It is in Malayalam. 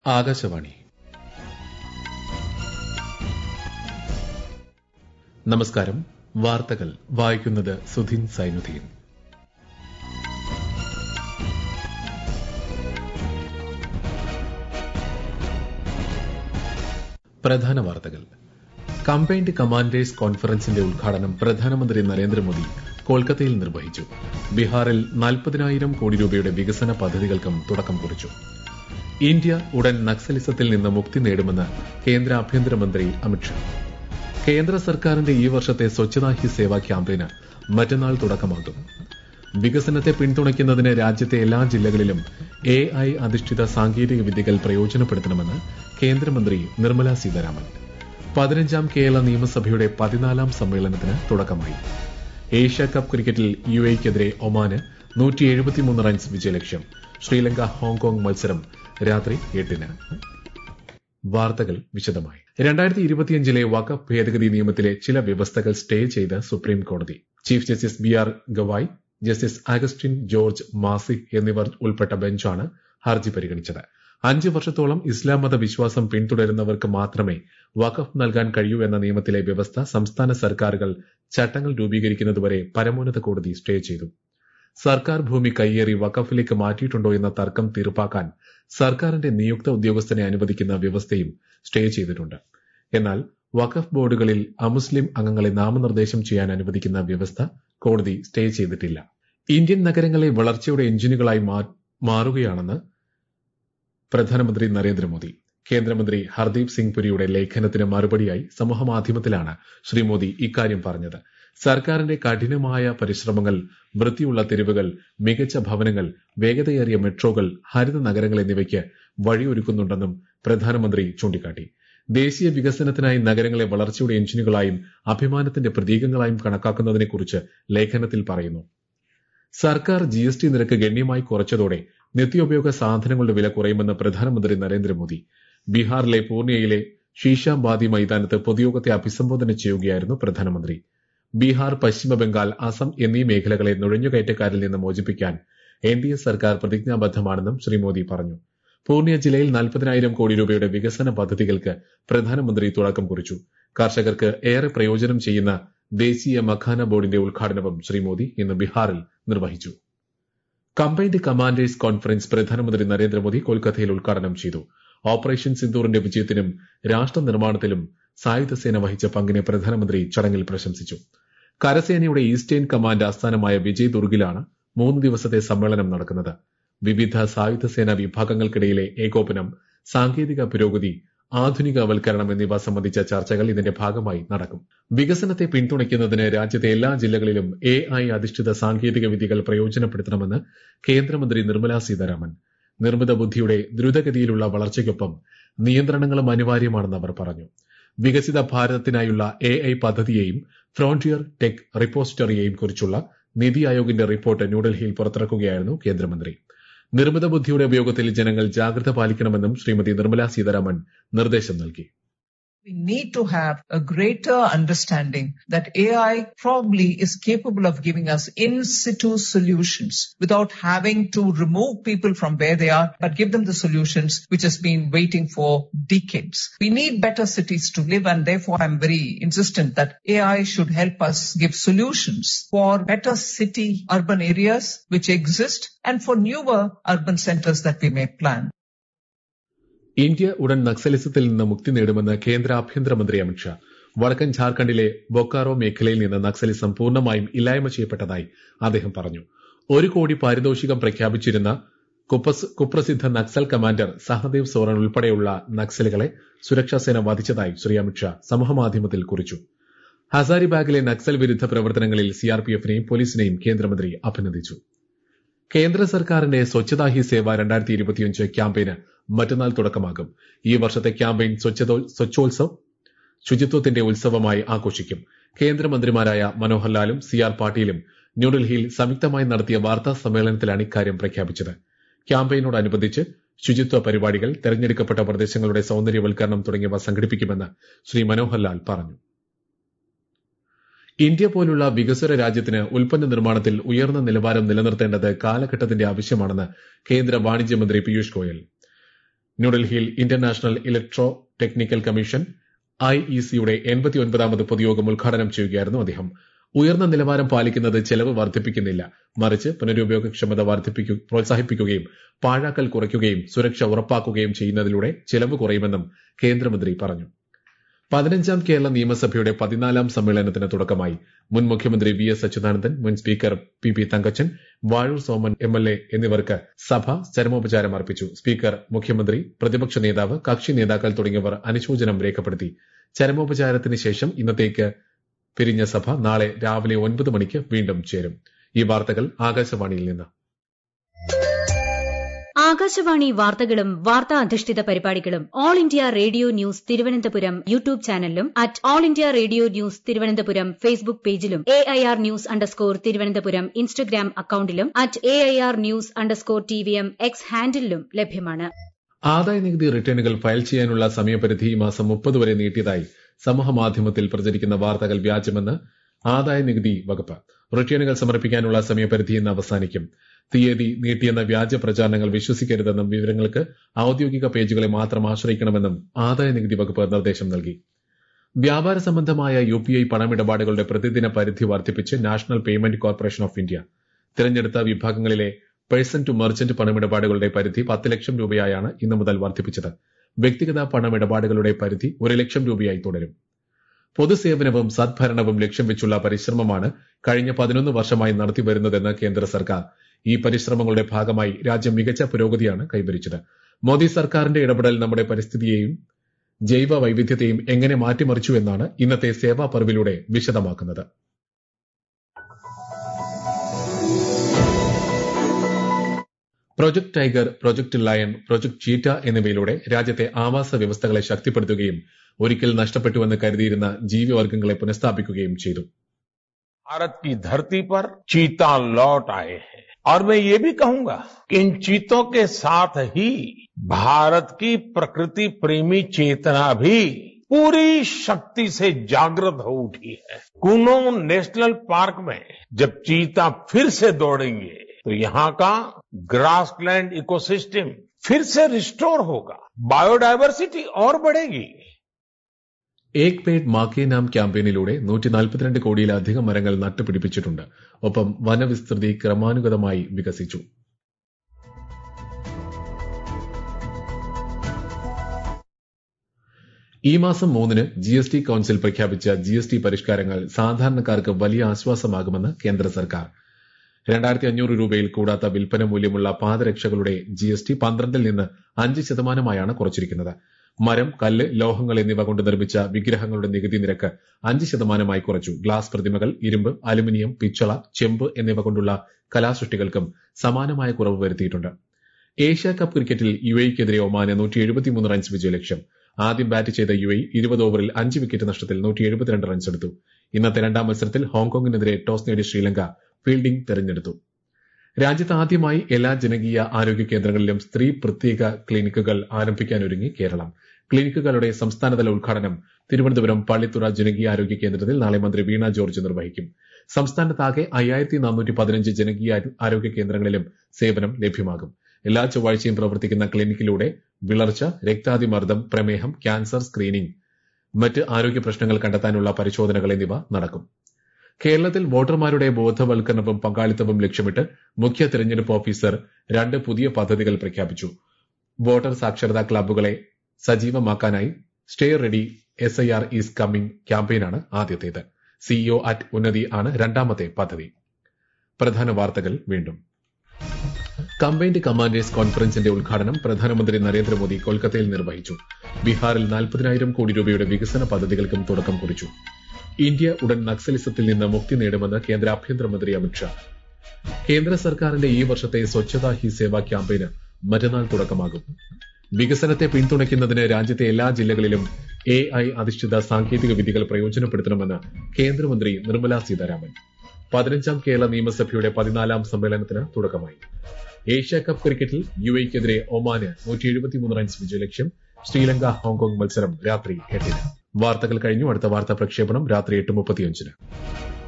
ആകാശവാണി നമസ്കാരം വാർത്തകൾ വായിക്കുന്നത് സുധിൻ സൈനുദ്ദീൻ പ്രധാന വാർത്തകൾ കമ്പൈൻഡ് കമാൻഡേഴ്സ് കോൺഫറൻസിന്റെ ഉദ്ഘാടനം പ്രധാനമന്ത്രി നരേന്ദ്രമോദി കൊൽക്കത്തയിൽ നിർവഹിച്ചു ബീഹാറിൽ നാൽപ്പതിനായിരം കോടി രൂപയുടെ വികസന പദ്ധതികൾക്കും തുടക്കം കുറിച്ചു ഇന്ത്യ ഉടൻ നക്സലിസത്തിൽ നിന്ന് മുക്തി നേടുമെന്ന് കേന്ദ്ര ആഭ്യന്തരമന്ത്രി അമിത്ഷാ കേന്ദ്ര സർക്കാരിന്റെ ഈ വർഷത്തെ സ്വച്ഛതാ ഹി സേവ ക്യാമ്പയിന് മറ്റന്നാൾ തുടക്കമാകും വികസനത്തെ പിന്തുണയ്ക്കുന്നതിന് രാജ്യത്തെ എല്ലാ ജില്ലകളിലും എ ഐ അധിഷ്ഠിത സാങ്കേതിക വിദ്യകൾ പ്രയോജനപ്പെടുത്തണമെന്ന് കേന്ദ്രമന്ത്രി നിർമ്മല സീതാരാമൻ പതിനഞ്ചാം കേരള നിയമസഭയുടെ പതിനാലാം സമ്മേളനത്തിന് തുടക്കമായി ഏഷ്യ കപ്പ് ക്രിക്കറ്റിൽ യു എക്കെതിരെ ഒമാന് നൂറ്റി എഴുപത്തിമൂന്ന് റൺസ് വിജയലക്ഷ്യം ശ്രീലങ്ക ഹോങ്കോങ് മത്സരം രാത്രി എട്ടിന് വാർത്തകൾ വിശദമായി രണ്ടായിരത്തി ഇരുപത്തിയഞ്ചിലെ വഖഫ് ഭേദഗതി നിയമത്തിലെ ചില വ്യവസ്ഥകൾ സ്റ്റേ ചെയ്ത് സുപ്രീം കോടതി chief justice B R Gavai justice Augustine George Masih എന്നിവർ ഉൾപ്പെട്ട ബെഞ്ചാണ് ഹർജി പരിഗണിച്ചത് അഞ്ച് വർഷത്തോളം ഇസ്ലാം മത വിശ്വാസം പിന്തുടരുന്നവർക്ക് മാത്രമേ വഖഫ് നൽകാൻ കഴിയൂ എന്ന നിയമത്തിലെ വ്യവസ്ഥ സംസ്ഥാന സർക്കാരുകൾ ചട്ടങ്ങൾ രൂപീകരിക്കുന്നതുവരെ പരമോന്നത കോടതി സ്റ്റേ ചെയ്തു സർക്കാർ ഭൂമി കയ്യേറി വഖഫിലേക്ക് മാറ്റിയിട്ടുണ്ടോ എന്ന തർക്കം തീർപ്പാക്കാൻ സർക്കാരിന്റെ നിയുക്ത ഉദ്യോഗസ്ഥനെ അനുവദിക്കുന്ന വ്യവസ്ഥയും സ്റ്റേ ചെയ്തിട്ടുണ്ട് എന്നാൽ വഖഫ് ബോർഡുകളിൽ അമുസ്ലിം അംഗങ്ങളെ നാമനിർദ്ദേശം ചെയ്യാൻ അനുവദിക്കുന്ന വ്യവസ്ഥ കോടതി സ്റ്റേ ചെയ്തിട്ടില്ല ഇന്ത്യൻ നഗരങ്ങളെ വളർച്ചയുടെ എഞ്ചിനുകളായി മാറുകയാണെന്ന് പ്രധാനമന്ത്രി നരേന്ദ്രമോദി കേന്ദ്രമന്ത്രി ഹർദീപ് സിംഗ് പുരിയുടെ ലേഖനത്തിന് മറുപടിയായി സമൂഹമാധ്യമത്തിലാണ് ശ്രീ മോദി ഇക്കാര്യം പറഞ്ഞത് സർക്കാരിന്റെ കഠിനമായ പരിശ്രമങ്ങൾ വൃത്തിയുള്ള തെരുവുകൾ മികച്ച ഭവനങ്ങൾ വേഗതയേറിയ മെട്രോകൾ ഹരിത നഗരങ്ങൾ എന്നിവയ്ക്ക് വഴിയൊരുക്കുന്നുണ്ടെന്നും പ്രധാനമന്ത്രി ചൂണ്ടിക്കാട്ടി ദേശീയ വികസനത്തിനായി നഗരങ്ങളെ വളർച്ചയുടെ എഞ്ചിനുകളായും അഭിമാനത്തിന്റെ പ്രതീകങ്ങളായും കണക്കാക്കുന്നതിനെക്കുറിച്ച് ലേഖനത്തിൽ പറയുന്നു സർക്കാർ ജി എസ് ടി നിരക്ക് ഗണ്യമായി കുറച്ചതോടെ നിത്യോപയോഗ സാധനങ്ങളുടെ വില കുറയുമെന്ന് പ്രധാനമന്ത്രി നരേന്ദ്രമോദി ബീഹാറിലെ പൂർണിയയിലെ ഷീഷാബാദി മൈതാനത്ത് പൊതുയോഗത്തെ അഭിസംബോധന ചെയ്യുകയായിരുന്നു പ്രധാനമന്ത്രി ബീഹാർ പശ്ചിമ ബംഗാൾ അസം എന്നീ മേഖലകളെ നുഴഞ്ഞുകയറ്റക്കാരിൽ നിന്ന് മോചിപ്പിക്കാൻ എൻ ഡി എ സർക്കാർ പ്രതിജ്ഞാബദ്ധമാണെന്നും ശ്രീ മോദി പറഞ്ഞു പൂർണിയ ജില്ലയിൽ നാൽപ്പതിനായിരം കോടി രൂപയുടെ വികസന പദ്ധതികൾക്ക് പ്രധാനമന്ത്രി തുടക്കം കുറിച്ചു കർഷകർക്ക് ഏറെ പ്രയോജനം ചെയ്യുന്ന ദേശീയ മഖാന ബോർഡിന്റെ ഉദ്ഘാടനവും ശ്രീ മോദി ഇന്ന് ബീഹാറിൽ നിർവഹിച്ചു കമ്പൈൻഡ് കമാൻഡേഴ്സ് കോൺഫറൻസ് പ്രധാനമന്ത്രി നരേന്ദ്രമോദി കൊൽക്കത്തയിൽ ഉദ്ഘാടനം ചെയ്തു ഓപ്പറേഷൻ സിന്ദൂറിന്റെ വിജയത്തിനും രാഷ്ട്ര നിർമ്മാണത്തിലും സായുധസേന വഹിച്ച പങ്കിനെ പ്രധാനമന്ത്രി ചടങ്ങിൽ പ്രശംസിച്ചു കരസേനയുടെ ഈസ്റ്റേൺ കമാൻഡ് ആസ്ഥാനമായ വിജയ് ദുർഗിലാണ് മൂന്ന് ദിവസത്തെ സമ്മേളനം നടക്കുന്നത് വിവിധ സായുധസേന വിഭാഗങ്ങൾക്കിടയിലെ ഏകോപനം സാങ്കേതിക പുരോഗതി ആധുനികവൽക്കരണം എന്നിവ സംബന്ധിച്ച ചർച്ചകൾ ഇതിന്റെ ഭാഗമായി നടക്കും വികസനത്തെ പിന്തുണയ്ക്കുന്നതിന് രാജ്യത്തെ എല്ലാ ജില്ലകളിലും എ ഐ അധിഷ്ഠിത സാങ്കേതിക വിദ്യകൾ പ്രയോജനപ്പെടുത്തണമെന്ന് കേന്ദ്രമന്ത്രി നിർമ്മല സീതാരാമൻ നിർമ്മിത ബുദ്ധിയുടെ ദ്രുതഗതിയിലുള്ള വളർച്ചയ്ക്കൊപ്പം നിയന്ത്രണങ്ങളും അനിവാര്യമാണെന്ന് അവർ പറഞ്ഞു വികസിത ഭാരതത്തിനായുള്ള എ ഐ പദ്ധതിയെയും ഫ്രോണ്ടിയർ ടെക് റിപ്പോസിറ്ററിയെയും കുറിച്ചുള്ള നിതി ആയോഗിന്റെ റിപ്പോർട്ട് ന്യൂഡൽഹിയിൽ പുറത്തിറക്കുകയായിരുന്നു കേന്ദ്രമന്ത്രി നിർമ്മിത ബുദ്ധിയുടെ ഉപയോഗത്തിൽ ജനങ്ങൾ ജാഗ്രത പാലിക്കണമെന്നും ശ്രീമതി നിർമ്മല സീതാരാമൻ നിർദ്ദേശം നൽകി We need to have a greater understanding that AI probably is capable of giving us in situ solutions without having to remove people from where they are, but give them the solutions which has been waiting for decades. We need better cities to live and therefore I'm very insistent that AI should help us give solutions for better city urban areas which exist and for newer urban centers that we may plan. India ഉടൻ നക്സലിസത്തിൽ നിന്ന് മുക്തി നേടുമെന്ന് കേന്ദ്ര ആഭ്യന്തരമന്ത്രി അമിത്ഷാ വടക്കൻ ഝാർഖണ്ഡിലെ ബൊക്കാറോ മേഖലയിൽ നിന്ന് നക്സലിസം പൂർണ്ണമായും ഇല്ലായ്മ ചെയ്യപ്പെട്ടതായി അദ്ദേഹം പറഞ്ഞു ഒരു കോടി പാരിതോഷികം പ്രഖ്യാപിച്ചിരുന്ന കുപ്രസിദ്ധ നക്സൽ കമാൻഡർ സഹദേവ് സോറൻ ഉൾപ്പെടെയുള്ള നക്സലുകളെ സുരക്ഷാസേന വധിച്ചതായി ശ്രീ അമിത്ഷാ സമൂഹമാധ്യമത്തിൽ കുറിച്ചു ഹസാരിബാഗിലെ നക്സൽ വിരുദ്ധ പ്രവർത്തനങ്ങളിൽ സിആർപിഎഫിനെയും പോലീസിനെയും കേന്ദ്രമന്ത്രി അഭിനന്ദിച്ചു കേന്ദ്ര സർക്കാരിന്റെ സ്വച്ഛതാ ഹി സേവ രണ്ടായിരത്തി ഇരുപത്തിയഞ്ച് ക്യാമ്പയിന് മറ്റന്നാൾ തുടക്കമാകും ഈ വർഷത്തെ ക്യാമ്പയിൻ സ്വച്ഛോത്സവ് ശുചിത്വത്തിന്റെ ഉത്സവമായി ആഘോഷിക്കും കേന്ദ്രമന്ത്രിമാരായ മനോഹർ ലാലും സി ആർ പാട്ടീലും ന്യൂഡൽഹിയിൽ സംയുക്തമായി നടത്തിയ വാർത്താ സമ്മേളനത്തിലാണ് ഇക്കാര്യം പ്രഖ്യാപിച്ചത് ക്യാമ്പയിനോടനുബന്ധിച്ച് ശുചിത്വ പരിപാടികൾ തെരഞ്ഞെടുക്കപ്പെട്ട പ്രദേശങ്ങളുടെ സൌന്ദര്യവൽക്കരണം തുടങ്ങിയവ സംഘടിപ്പിക്കുമെന്ന് ശ്രീ മനോഹർ ലാൽ പറഞ്ഞു ഇന്ത്യ പോലുള്ള വികസ്വര രാജ്യത്തിന് ഉൽപ്പന്ന നിർമ്മാണത്തിൽ ഉയർന്ന നിലവാരം നിലനിർത്തേണ്ടത് കാലഘട്ടത്തിന്റെ ആവശ്യമാണെന്ന് കേന്ദ്ര വാണിജ്യമന്ത്രി പീയൂഷ് ഗോയൽ ന്യൂഡൽഹിയിൽ international electrotechnical commission I E സിയുടെ എൺപത്തിയൊൻപതാമത് പൊതുയോഗം ഉദ്ഘാടനം ചെയ്യുകയായിരുന്നു അദ്ദേഹം ഉയർന്ന നിലവാരം പാലിക്കുന്നത് ചെലവ് വർദ്ധിപ്പിക്കുന്നില്ല മറിച്ച് പുനരുപയോഗക്ഷമത വർദ്ധിപ്പിക്കു പ്രോത്സാഹിപ്പിക്കുകയും പാഴാക്കൽ കുറയ്ക്കുകയും സുരക്ഷ ഉറപ്പാക്കുകയും ചെയ്യുന്നതിലൂടെ ചെലവ് കുറയുമെന്നും കേന്ദ്രമന്ത്രി പറഞ്ഞു പതിനഞ്ചാം കേരള നിയമസഭയുടെ പതിനാലാം സമ്മേളനത്തിന് തുടക്കമായി മുൻ മുഖ്യമന്ത്രി വി എസ് അച്യുതാനന്ദൻ മുൻ speaker P P Thankachan Vazhoor Soman M L A എന്നിവർക്ക് സഭ ചരമോപചാരം അർപ്പിച്ചു സ്പീക്കർ മുഖ്യമന്ത്രി പ്രതിപക്ഷ നേതാവ് കക്ഷി നേതാക്കൾ തുടങ്ങിയവർ അനുശോചനം രേഖപ്പെടുത്തി ചരമോപചാരത്തിന് ശേഷം ഇന്നത്തേക്ക് പിരിഞ്ഞ സഭ നാളെ രാവിലെ ഒൻപത് മണിക്ക് വീണ്ടും ചേരും ഈ വാർത്തകൾ ആകാശവാണിയിൽ നിന്ന് ആകാശവാണി വാർത്തകളും വാർത്താ അധിഷ്ഠിത പരിപാടികളും All India Radio news Thiruvananthapuram YouTube ചാനലിലും at All India Radio news Thiruvananthapuram Facebook പേജിലും A I R news underscore Thiruvananthapuram Instagram അക്കൌണ്ടിലും at A I R news underscore T V M X ഹാൻഡിലും ലഭ്യമാണ് ആദായ നികുതി റിട്ടേണുകൾ ഫയൽ ചെയ്യാനുള്ള സമയപരിധി ഈ മാസം മുപ്പത് വരെ നീട്ടിയതായി സമൂഹമാധ്യമത്തിൽ പ്രചരിക്കുന്ന വാർത്തകൾ വ്യാജമെന്ന് ആദായ നികുതി വകുപ്പ് റിട്ടേണുകൾ സമർപ്പിക്കാനുള്ള സമയപരിധി ഇന്ന് അവസാനിക്കും തീയതി നീട്ടിയെന്ന വ്യാജ പ്രചാരണങ്ങൾ വിശ്വസിക്കരുതെന്നും വിവരങ്ങൾക്ക് ഔദ്യോഗിക പേജുകളെ മാത്രം ആശ്രയിക്കണമെന്നും ആദായ നികുതി വകുപ്പ് നിർദ്ദേശം നൽകി വ്യാപാര സംബന്ധമായ യു പി ഐ പണമിടപാടുകളുടെ പ്രതിദിന പരിധി വർദ്ധിപ്പിച്ച് National Payment Corporation of India തിരഞ്ഞെടുത്ത വിഭാഗങ്ങളിലെ പേഴ്സൺ ടു മെർച്ചന്റ് പണമിടപാടുകളുടെ പരിധി പത്ത് ലക്ഷം രൂപയായാണ് ഇന്നു മുതൽ വർദ്ധിപ്പിച്ചത് വ്യക്തിഗത പണമിടപാടുകളുടെ പരിധി ഒരു ലക്ഷം രൂപയായി തുടരും പൊതുസേവനവും സദ്ഭരണവും ലക്ഷ്യം വെച്ചുള്ള പരിശ്രമമാണ് കഴിഞ്ഞ പതിനൊന്ന് വർഷമായി നടത്തിവരുന്നതെന്ന് കേന്ദ്ര സർക്കാർ ഈ പരിശ്രമങ്ങളുടെ ഭാഗമായി രാജ്യം മികച്ച പുരോഗതിയാണ് കൈവരിച്ചത് മോദി സർക്കാരിന്റെ ഇടപെടൽ നമ്മുടെ പരിസ്ഥിതിയെയും ജൈവ വൈവിധ്യത്തെയും എങ്ങനെ മാറ്റിമറിച്ചു എന്നാണ് ഇന്നത്തെ സേവാ പർവിലൂടെ വിശദമാക്കുന്നത് project tiger project lion project cheetah എന്നിവയിലൂടെ രാജ്യത്തെ ആവാസ വ്യവസ്ഥകളെ ശക്തിപ്പെടുത്തുകയും ഒരിക്കൽ നഷ്ടപ്പെട്ടുവെന്ന് കരുതിയിരുന്ന ജീവിവർഗങ്ങളെ പുനഃസ്ഥാപിക്കുകയും ചെയ്തു भारत की धरती पर चीता लौट आए हैं और मैं ये भी कहूंगा कि इन चीतों के साथ ही भारत की प्रकृति प्रेमी चेतना भी पूरी शक्ति से जागृत हो उठी है कुनो नेशनल पार्क में जब चीता फिर से दौड़ेंगे तो यहाँ का ग्रासलैंड इकोसिस्टम फिर से रिस्टोर होगा बायोडायवर्सिटी और बढ़ेगी ഏക് പേഡ് മാക്കേ നാം ക്യാമ്പയിനിലൂടെ നൂറ്റി നാൽപ്പത്തിരണ്ട് കോടിയിലധികം മരങ്ങൾ നട്ടുപിടിപ്പിച്ചിട്ടുണ്ട് ഒപ്പം വനവിസ്തൃതി ക്രമാനുഗതമായി വികസിച്ചു ഈ മാസം മൂന്നിന് ജി എസ് ടി കൌൺസിൽ പ്രഖ്യാപിച്ച ജി എസ് ടി പരിഷ്കാരങ്ങൾ സാധാരണക്കാർക്ക് വലിയ ആശ്വാസമാകുമെന്ന് കേന്ദ്ര സർക്കാർ രണ്ടായിരത്തി അഞ്ഞൂറ് രൂപയിൽ കൂടാത്ത വിൽപ്പന മൂല്യമുള്ള പാദരക്ഷകളുടെ ജി എസ് ടി പന്ത്രണ്ടിൽ നിന്ന് അഞ്ച് ശതമാനമായാണ് കുറച്ചിരിക്കുന്നത് മരം കല്ല് ലോഹങ്ങൾ എന്നിവ കൊണ്ട് നിർമ്മിച്ച വിഗ്രഹങ്ങളുടെ നികുതി നിരക്ക് അഞ്ച് ശതമാനമായി കുറച്ചു ഗ്ലാസ് പ്രതിമകൾ ഇരുമ്പ് അലുമിനിയം പിച്ചള ചെമ്പ് എന്നിവ കൊണ്ടുള്ള കലാസൃഷ്ടികൾക്കും സമാനമായ കുറവ് വരുത്തിയിട്ടുണ്ട് ഏഷ്യ കപ്പ് ക്രിക്കറ്റിൽ യു എക്കെതിരെ ഒമാന് നൂറ്റി എഴുപത്തിമൂന്ന് റൺസ് വിജയലക്ഷ്യം ആദ്യം ബാറ്റ് ചെയ്ത യു എ ഇരുപത് ഓവറിൽ അഞ്ച് വിക്കറ്റ് നഷ്ടത്തിൽ നൂറ്റി എഴുപത്തിരണ്ട് റൺസ് എടുത്തു ഇന്നത്തെ രണ്ടാം മത്സരത്തിൽ ഹോങ്കോങ്ങിനെതിരെ ടോസ് നേടിയ ശ്രീലങ്ക ഫീൽഡിംഗ് തെരഞ്ഞെടുത്തു രാജ്യത്ത് ആദ്യമായി എല്ലാ ജനകീയ ആരോഗ്യ കേന്ദ്രങ്ങളിലും സ്ത്രീ പ്രത്യേക ക്ലിനിക്കുകൾ ആരംഭിക്കാനൊരുങ്ങി കേരളം ക്ലിനിക്കുകളുടെ സംസ്ഥാനതല ഉദ്ഘാടനം തിരുവനന്തപുരം പള്ളിത്തുറ ജനകീയ ആരോഗ്യ കേന്ദ്രത്തിൽ നാളെ മന്ത്രി വീണ ജോർജ് നിർവഹിക്കും സംസ്ഥാനത്താകെ അയ്യായിരത്തി നാനൂറ്റി പതിനഞ്ച് ജനകീയ ആരോഗ്യ കേന്ദ്രങ്ങളിലും സേവനം ലഭ്യമാകും എല്ലാ ചൊവ്വാഴ്ചയും പ്രവർത്തിക്കുന്ന ക്ലിനിക്കിലൂടെ വിളർച്ച രക്താതിമർദ്ദം പ്രമേഹം ക്യാൻസർ സ്ക്രീനിംഗ് മറ്റ് ആരോഗ്യ പ്രശ്നങ്ങൾ കണ്ടെത്താനുള്ള പരിശോധനകൾ എന്നിവ നടക്കും കേരളത്തിൽ വോട്ടർമാരുടെ ബോധവൽക്കരണവും പങ്കാളിത്തവും ലക്ഷ്യമിട്ട് മുഖ്യ തെരഞ്ഞെടുപ്പ് ഓഫീസർ രണ്ട് പുതിയ പദ്ധതികൾ പ്രഖ്യാപിച്ചു വോട്ടർ സാക്ഷരതാ ക്ലബ്ബുകളെ സജീവമാക്കാനായി stay ready S I R is coming ക്യാമ്പയിനാണ് ആദ്യത്തേത് സിഇഒ അറ്റ് ഉന്നതി ആണ് രണ്ടാമത്തെ പദ്ധതി പ്രധാന വാർത്തകൾ വീണ്ടും കമ്പൈൻഡ് കമാൻഡേഴ്സ് കോൺഫറൻസിന്റെ ഉദ്ഘാടനം പ്രധാനമന്ത്രി നരേന്ദ്രമോദി കൊൽക്കത്തയിൽ നിർവഹിച്ചു ബീഹാറിൽ നാൽപ്പതിനായിരം കോടി രൂപയുടെ വികസന പദ്ധതികൾക്കും തുടക്കം കുറിച്ചു ഇന്ത്യ ഉടൻ നക്സലിസത്തിൽ നിന്ന് മുക്തി നേടുമെന്ന് കേന്ദ്ര ആഭ്യന്തരമന്ത്രി അമിത്ഷാ കേന്ദ്ര സർക്കാരിന്റെ ഈ വർഷത്തെ സ്വച്ഛതാ ഹി സേവ ക്യാമ്പയിന് മറ്റന്നാൾ തുടക്കമാകും വികസനത്തെ പിന്തുണയ്ക്കുന്നതിന് രാജ്യത്തെ എല്ലാ ജില്ലകളിലും എ ഐ അധിഷ്ഠിത സാങ്കേതിക വിദ്യകൾ പ്രയോജനപ്പെടുത്തണമെന്ന് കേന്ദ്രമന്ത്രി നിർമ്മല സീതാരാമൻ പതിനഞ്ചാം കേരള നിയമസഭയുടെ പതിനാലാം സമ്മേളനത്തിന് തുടക്കമായി ഏഷ്യ കപ്പ് ക്രിക്കറ്റിൽ യു എക്കെതിരെ ഒമാന് നൂറ്റി എഴുപത്തിമൂന്ന് റൺസ് വിജയലക്ഷ്യം ശ്രീലങ്ക ഹോങ്കോങ് മത്സരം രാത്രി എട്ടിന് വാർത്തകൾ കഴിഞ്ഞു അടുത്ത വാർത്താ പ്രക്ഷേപണം രാത്രി എട്ട് മുപ്പത്തിയഞ്ചിന്